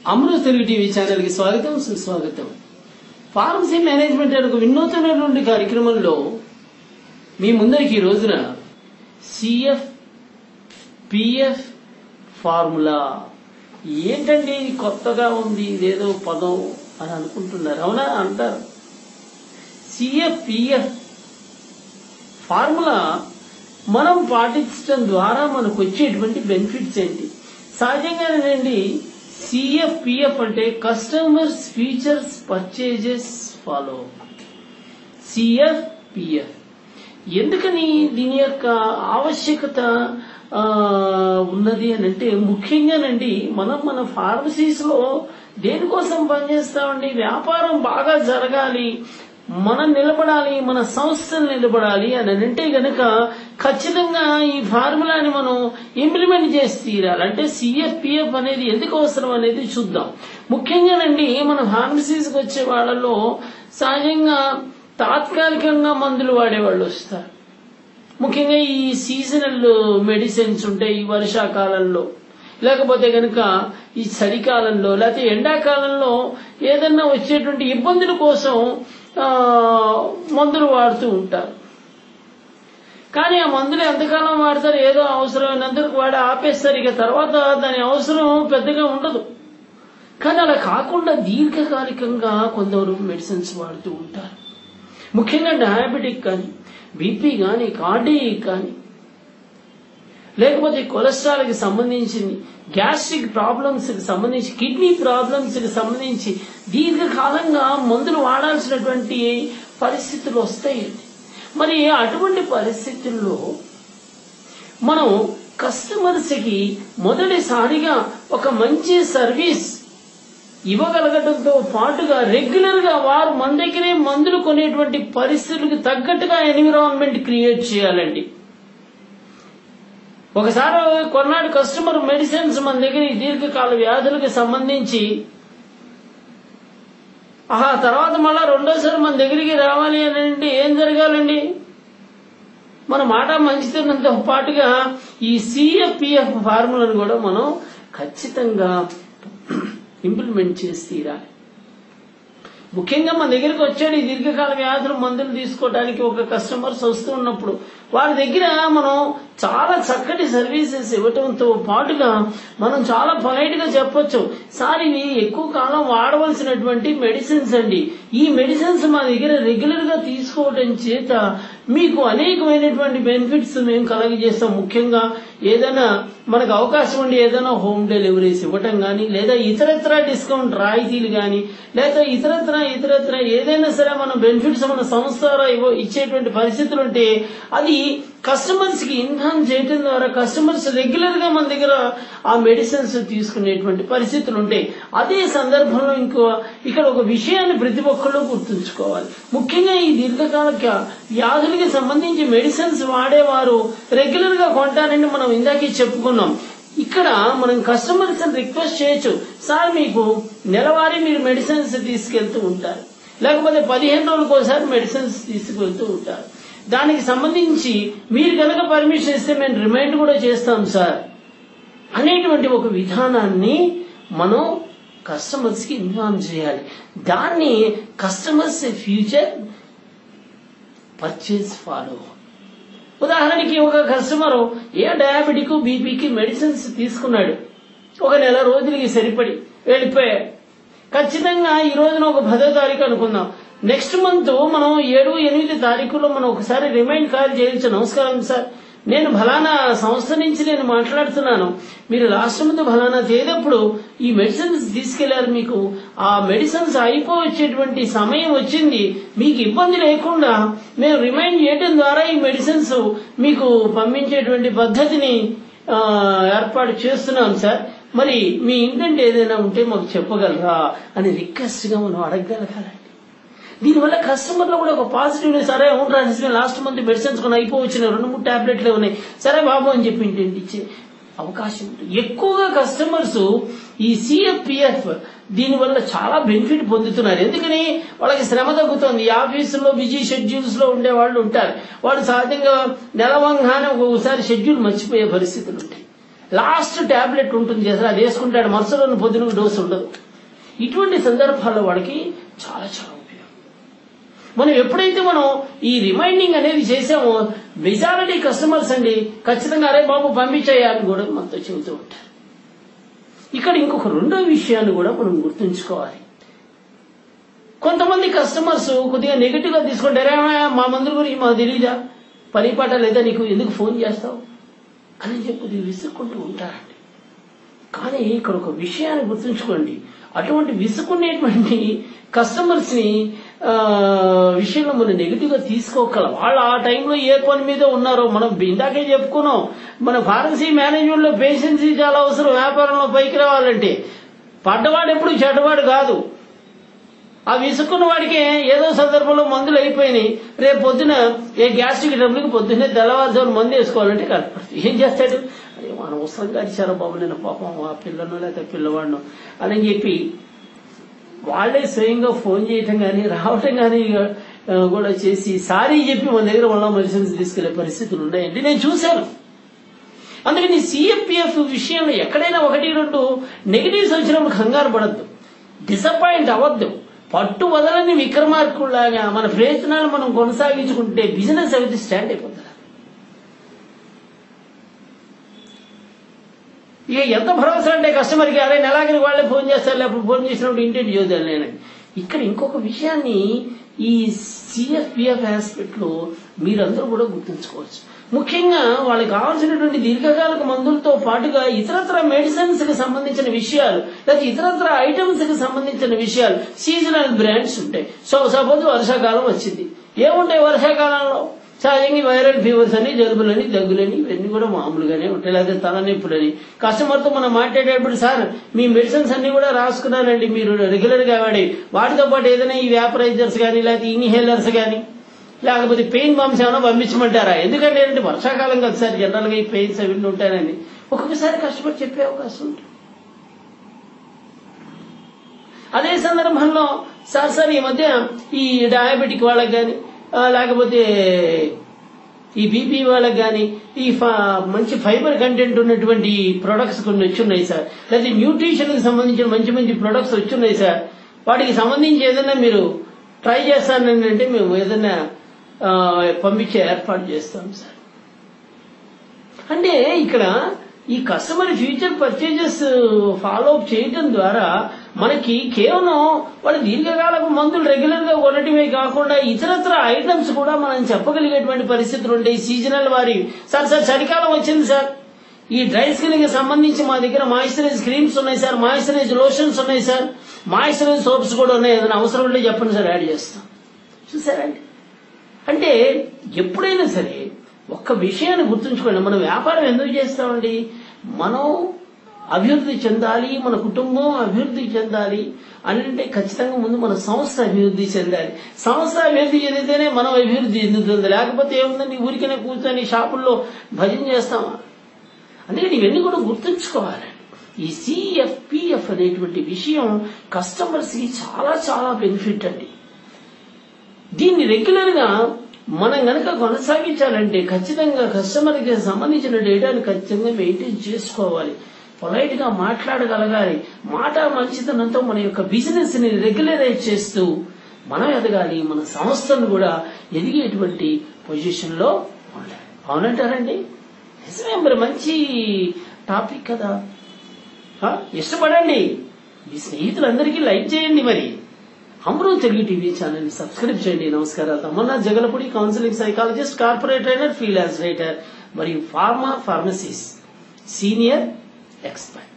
అమృత Telugu TV ఛానల్కి స్వాగతం సుస్వాగతం ఫార్మసీ మేనేజ్మెంట్ అనే ఒక వినూతనటువంటి కార్యక్రమంలో మీ ముందరికి ఈ రోజున సిఎఫ్ పిఎఫ్ ఫార్ములా ఏంటండి ఇది కొత్తగా ఉంది ఇదేదో పదం అని అనుకుంటున్నారు అవునా అంటారు సిఎఫ్ పిఎఫ్ ఫార్ములా మనం పాటించడం ద్వారా మనకు వచ్చేటువంటి బెనిఫిట్స్ ఏంటి సహజంగానేనండి సిఎఫ్ పిఎఫ్ అంటే customers features purchases follow CF PF ఎందుకని దీని యొక్క ఆవశ్యకత ఆ, ఉన్నది అని అంటే ముఖ్యంగానండి మనం మన ఫార్మసీస్ లో దేనికోసం పనిచేస్తామండి వ్యాపారం బాగా జరగాలి మనం నిలబడాలి మన సంస్థలు నిలబడాలి అని అంటే గనక ఖచ్చితంగా ఈ ఫార్ములాని మనం ఇంప్లిమెంట్ చేసి తీరాలి అంటే సిఎఫ్ పిఎఫ్ అనేది ఎందుకు అవసరం అనేది చూద్దాం ముఖ్యంగానండి మన ఫార్మసీస్కి వచ్చే వాళ్ళలో సహజంగా తాత్కాలికంగా మందులు వాడేవాళ్ళు వస్తారు ముఖ్యంగా ఈ సీజనల్ మెడిసిన్స్ ఉంటాయి ఈ వర్షాకాలంలో లేకపోతే కనుక ఈ చలికాలంలో లేకపోతే ఎండాకాలంలో ఏదన్నా వచ్చేటువంటి ఇబ్బందుల కోసం ఆ, మందులు వాడుతూ ఉంటారు కానీ ఆ మందులు ఎంతకాలం వాడతారు ఏదో అవసరమైనందుకు వాడి ఆపేస్తారు ఇక తర్వాత దాని అవసరం పెద్దగా ఉండదు కానీ అలా కాకుండా దీర్ఘకాలికంగా కొందరు మెడిసిన్స్ వాడుతూ ఉంటారు ముఖ్యంగా డయాబెటిక్ కానీ బీపీ కానీ కార్డియక్ కానీ లేకపోతే కొలెస్ట్రాల్కి సంబంధించింది గ్యాస్ట్రిక్ ప్రాబ్లమ్స్ కి సంబంధించి కిడ్నీ ప్రాబ్లమ్స్ కి సంబంధించి దీర్ఘకాలంగా మందులు వాడాల్సినటువంటి పరిస్థితులు వస్తాయండి మరి అటువంటి పరిస్థితుల్లో మనం కస్టమర్స్ కి మొదటిసారిగా ఒక మంచి సర్వీస్ ఇవ్వగలగడంతో పాటుగా రెగ్యులర్ గా వారు మన దగ్గరే మందులు కొనేటువంటి పరిస్థితులకు తగ్గట్టుగా ఎన్విరాన్మెంట్ క్రియేట్ చేయాలండి ఒకసారి కొన్నాడు కస్టమర్ మెడిసిన్స్ మన దగ్గర ఈ దీర్ఘకాల వ్యాధులకు సంబంధించి ఆ తర్వాత మళ్ళా రెండోసారి మన దగ్గరికి రావాలి అని అంటే ఏం జరగాలండి మన మాట మంచితనంతో పాటుగా ఈ సిఎఫ్పిఎఫ్ ఫార్ములను కూడా మనం ఖచ్చితంగా ఇంప్లిమెంట్ చేసి తీరాలి ముఖ్యంగా మన దగ్గరికి వచ్చాడు ఈ దీర్ఘకాల వ్యాధులు మందులు తీసుకోవడానికి ఒక కస్టమర్స్ వస్తూ ఉన్నప్పుడు వారి దగ్గర మనం చాలా చక్కటి సర్వీసెస్ ఇవ్వటంతో పాటుగా మనం చాలా పొలైట్ గా చెప్పొచ్చు సార్ ఇవి ఎక్కువ కాలం వాడవలసినటువంటి మెడిసిన్స్ అండి ఈ మెడిసిన్స్ మా దగ్గర రెగ్యులర్ గా తీసుకోవడం చేత మీకు అనేకమైనటువంటి బెనిఫిట్స్ మేము కలగజేస్తాం ముఖ్యంగా ఏదైనా మనకు అవకాశం ఉండి ఏదైనా హోమ్ డెలివరీస్ ఇవ్వటం కానీ లేదా ఇతరత్ర డిస్కౌంట్ రాయితీలు కానీ లేదా ఇతరత్ర ఇతరత్ర ఏదైనా సరే మన బెనిఫిట్స్ మన సంస్థ ద్వారా ఇవ్వ- ఇచ్చేటువంటి పరిస్థితులు ఉంటే అది కస్టమర్స్ కి ఇన్ఫార్మ్ చేయడం ద్వారా కస్టమర్స్ రెగ్యులర్ గా మన దగ్గర ఆ మెడిసిన్స్ తీసుకునేటువంటి పరిస్థితులు ఉంటాయి అదే సందర్భంలో ఇంకో ఇక్కడ ఒక విషయాన్ని ప్రతి ఒక్కళ్ళు గుర్తుంచుకోవాలి ముఖ్యంగా ఈ దీర్ఘకాల క్యా- వ్యాధులకి సంబంధించి మెడిసిన్స్ వాడేవారు రెగ్యులర్ గా కొంటారని మనం ఇందాకే చెప్పుకున్నాం ఇక్కడ మనం కస్టమర్స్ రిక్వెస్ట్ చేయొచ్చు సార్ మీకు నెలవారీ మీరు మెడిసిన్స్ తీసుకెళ్తూ ఉంటారు లేకపోతే పదిహేను రోజులకు ఒకసారి మెడిసిన్స్ తీసుకెళ్తూ ఉంటారు దానికి సంబంధించి మీరు కనుక పర్మిషన్ ఇస్తే మేము రిమైండ్ కూడా చేస్తాం సార్ అనేటువంటి ఒక విధానాన్ని మనం కస్టమర్స్ కి ఇన్ఫార్మ్ చేయాలి దాన్ని కస్టమర్స్ ఫ్యూచర్ పర్చేస్ ఫాలో ఉదాహరణకి ఒక కస్టమర్ ఏ డయాబెటిక్ బీపీకి మెడిసిన్స్ తీసుకున్నాడు ఒక నెల రోజులకి సరిపడి వెళ్ళిపోయాడు ఖచ్చితంగా ఈ రోజున ఒక పదో తారీఖు అనుకుందాం నెక్స్ట్ మంత్ మనం ఏడు ఎనిమిది తారీఖులో మనం ఒకసారి రిమైండ్ కాల్ చేయొచ్చు నమస్కారం సార్ నేను ఫలానా సంస్థ నుంచి నేను మాట్లాడుతున్నాను మీరు లాస్ట్ మంత్ ఫలానా తేదప్పుడు ఈ మెడిసిన్స్ తీసుకెళ్లారు మీకు ఆ మెడిసిన్స్ అయిపోవచ్చేటువంటి సమయం వచ్చింది మీకు ఇబ్బంది లేకుండా మేము రిమైండ్ చేయడం ద్వారా ఈ మెడిసిన్స్ మీకు పంపించేటువంటి పద్ధతిని ఆ, ఏర్పాటు చేస్తున్నాం సార్ మరి మీ ఇంటెంట్ ఏదైనా ఉంటే మాకు చెప్పగలరా అని రిక్వెస్ట్ గా మనం అడగగలగాలండి దీనివల్ల కస్టమర్లో కూడా ఒక పాజిటివ్ సరే అవును రాజేసి లాస్ట్ మంత్ మెడిసిన్స్ కొన్ని అయిపోవచ్చిన రెండు మూడు టాబ్లెట్లు ఉన్నాయి సరే బాబు అని చెప్పి ఇంటింటి ఇచ్చే అవకాశం ఉంటుంది ఎక్కువగా కస్టమర్స్ ఈ సిఎఫ్పిఎఫ్ దీనివల్ల చాలా బెనిఫిట్ పొందుతున్నారు ఎందుకని వాళ్ళకి శ్రమ తగ్గుతుంది ఈ ఆఫీసులో బిజీ షెడ్యూల్స్ లో ఉండే వాళ్ళు ఉంటారు వాళ్ళు సహజంగా నెలవంగానే ఒక్కొక్కసారి షెడ్యూల్ మర్చిపోయే పరిస్థితులు ఉంటాయి లాస్ట్ టాబ్లెట్ ఉంటుంది చేస్తారు అది వేసుకుంటాడు మరుసటి రోజు పొద్దున డోసు ఉండదు ఇటువంటి సందర్భాల్లో వాడికి చాలా చాలా ఉపయోగం మనం ఎప్పుడైతే మనం ఈ రిమైండింగ్ అనేది చేసామో మెజారిటీ కస్టమర్స్ అండి ఖచ్చితంగా అరే బాబు పంపించాయా అని కూడా మనతో చెబుతూ ఉంటారు ఇక్కడ ఇంకొక రెండో విషయాన్ని కూడా మనం గుర్తుంచుకోవాలి కొంతమంది కస్టమర్స్ కొద్దిగా నెగిటివ్ గా తీసుకుంటారే మా మందుల గురించి మాకు తెలీదా పని పాట లేదా నీకు ఎందుకు ఫోన్ చేస్తావు అని చెప్పి విసుక్కుంటూ ఉంటారండి కానీ ఇక్కడ ఒక విషయాన్ని గుర్తుంచుకోండి అటువంటి విసుకునేటువంటి కస్టమర్స్ ని ఆ, విషయంలో మనం నెగిటివ్ గా తీసుకోగల వాళ్ళు ఆ టైంలో ఏ పని మీద ఉన్నారో మనం ఇందాకే చెప్పుకున్నాం మన ఫార్మసీ మేనేజ్మెంట్ లో పేషెన్సీ చాలా అవసరం వ్యాపారంలో పైకి రావాలంటే పడ్డవాడు ఎప్పుడు చెడ్డవాడు కాదు ఆ విసుక్కున్న వాడికి ఏదో సందర్భంలో మందులు అయిపోయినాయి రేపు పొద్దున ఏ గ్యాస్ట్రిక్ డబ్బులకి పొద్దున్నే తెల్లవారుజాము మందు వేసుకోవాలంటే కనపడుతుంది ఏం చేస్తాడు అరే మన అవసరంగా ఇచ్చారా బాబు నేను పాపం ఆ పిల్లను లేకపోతే పిల్లవాడిను అని చెప్పి వాళ్ళే స్వయంగా ఫోన్ చేయటం కానీ రావటం కానీ ఆ, కూడా చేసి సారీ చెప్పి మన దగ్గర మళ్ళీ మెడిసిన్స్ తీసుకెళ్లే పరిస్థితులు ఉన్నాయండి నేను చూశాను అందుకని సిఎఫ్పిఎఫ్ విషయంలో ఎక్కడైనా ఒకటి రెండు నెగిటివ్స్ వచ్చినప్పుడు కంగారు పడద్దు డిసప్పాయింట్ అవ్వద్దు పట్టు వదలని విక్రమార్కుల్లాగా మన ప్రయత్నాలు మనం కొనసాగించుకుంటే బిజినెస్ అయితే స్టాండ్ అయిపోతుంది ఇక ఎంత భరోసా అంటే కస్టమర్కి అరే నెలాగిరి వాళ్ళే ఫోన్ చేస్తారు లేకపోతే ఫోన్ చేసినప్పుడు ఇంటెంట్ చూద్దాను నేను ఇక్కడ ఇంకొక విషయాన్ని ఈ సిఎఫ్పిఎఫ్ ఆస్పెక్ట్ లో మీరందరూ కూడా గుర్తుంచుకోవచ్చు ముఖ్యంగా వాళ్ళకి కావాల్సినటువంటి దీర్ఘకాలిక మందులతో పాటుగా ఇతరత్ర మెడిసిన్స్ కి సంబంధించిన విషయాలు లేదా ఇతరత్ర ఐటమ్స్ కి సంబంధించిన విషయాలు సీజనల్ బ్రాండ్స్ ఉంటాయి సో సపోజ్ వర్షాకాలం వచ్చింది ఏముంటాయి వర్షాకాలంలో సహజంగా వైరల్ ఫీవర్స్ అని జలుబులని దగ్గులని ఇవన్నీ కూడా మామూలుగానే ఉంటాయి లేదా తలనొప్పులని కస్టమర్తో మనం మాట్లాడేటప్పుడు సార్ మీ మెడిసిన్స్ అన్ని కూడా రాసుకున్నానండి మీరు రెగ్యులర్ గా వాడి వాటితో పాటు ఏదైనా ఈ వ్యాపరైజర్స్ కానీ లేకపోతే ఇన్హేలర్స్ కానీ లేకపోతే పెయిన్ బాంబ్స్ ఏమైనా పంపించమంటారా ఎందుకంటే ఏంటంటే వర్షాకాలం కదా సార్ జనరల్ గా ఈ పెయిన్స్ అవి ఉంటాయని ఒక్కొక్కసారి కస్టమర్ చెప్పే అవకాశం ఉంటుంది అదే సందర్భంలో సార్ సార్ ఈ మధ్య ఈ డయాబెటిక్ వాళ్ళకి కానీ లేకపోతే ఈ బీపీ వాళ్ళకి కానీ ఈ ఫ- మంచి ఫైబర్ కంటెంట్ ఉన్నటువంటి ప్రొడక్ట్స్ కొన్ని వచ్చున్నాయి సార్ లేకపోతే న్యూట్రిషన్ కి సంబంధించిన మంచి మంచి ప్రొడక్ట్స్ వచ్చున్నాయి సార్ వాటికి సంబంధించి ఏదైనా మీరు ట్రై చేస్తానంటే అంటే మేము ఏదైనా ఆ, పంపించే ఏర్పాటు చేస్తాం సార్ అంటే ఇక్కడ ఈ customer future purchases follow up చేయటం ద్వారా మనకి కేవలం వాళ్ళ దీర్ఘకాలపు మందులు రెగ్యులర్ గా కొనటమే కాకుండా ఇతరత్ర ఐటమ్స్ కూడా మనం చెప్పగలిగేటువంటి పరిస్థితులు ఉంటాయి సీజనల్ వారి సార్ సార్ చలికాలం వచ్చింది సార్ ఈ డ్రై స్కిన్ కి సంబంధించి మా దగ్గర మాయిశ్చరైజ్ క్రీమ్స్ ఉన్నాయి సార్ మాయిశ్చరైజ్ లోషన్స్ ఉన్నాయి సార్ మాయిశ్చరైజ్ సోప్స్ కూడా ఉన్నాయి ఏదైనా అవసరం ఉంటే చెప్పండి సార్ యాడ్ చేస్తాం చూసారండి అంటే ఎప్పుడైనా సరే ఒక్క విషయాన్ని గుర్తుంచుకోండి మనం వ్యాపారం ఎందుకు చేస్తామండి మనం అభివృద్ధి చెందాలి మన కుటుంబం అభివృద్ధి చెందాలి అని అంటే ఖచ్చితంగా ముందు మన సంస్థ అభివృద్ధి చెందాలి సంస్థ అభివృద్ధి చెందితేనే మనం అభివృద్ధి చెందుతుంది లేకపోతే ఏముందండి ఊరికనే కూర్చొని షాపుల్లో భజన చేస్తామా అందుకని ఇవన్నీ కూడా గుర్తుంచుకోవాలి ఈ సిఎఫ్పిఎఫ్ అనేటువంటి విషయం కస్టమర్స్ కి చాలా చాలా బెనిఫిట్ అండి దీన్ని రెగ్యులర్ గా మనం గనక కొనసాగించాలంటే ఖచ్చితంగా కస్టమర్ కి సంబంధించిన డేటాను ఖచ్చితంగా మెయింటైన్ చేసుకోవాలి పొలైట్ గా మాట్లాడగలగాలి మాట మంచితనంతో మన యొక్క బిజినెస్ ని రెగ్యులరైజ్ చేస్తూ మనం ఎదగాలి మన సంస్థను కూడా ఎదిగేటువంటి పొజిషన్ లో ఉండాలి అవునంటారండి నిజమే మరి మంచి టాపిక్ కదా ఆ, ఇష్టపడండి మీ స్నేహితులందరికీ లైక్ చేయండి మరి Amrit Telugu TV channel subscribe చేయండి నమస్కారాలు Tamanna Jagalapudi counselling psychologist corporate trainer freelance writer మరియు ఫార్మా ఫార్మసిస్ట్ సీనియర్ ఎక్స్పర్ట్